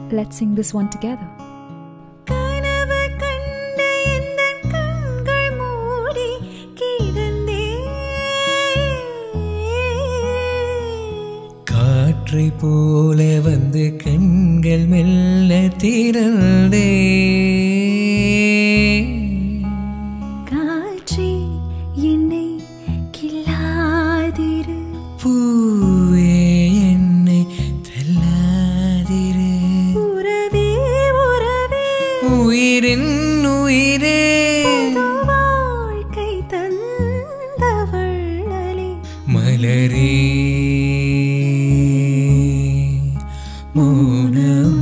let's sing this one together. கனவு கண்ட எந்தன் கண்கள் மூடி கிடந்தேன் காற்றை போல வந்து கண்கள் மெல்ல திறந்தே காற்றே என்னை கில்லாதிரு பூவே என்னை தள்ளாதிரு உறவே உறவே உயிரின் உயிரே புது வாழ்க்கை தந்தவள்ளலே மலரே மௌனம்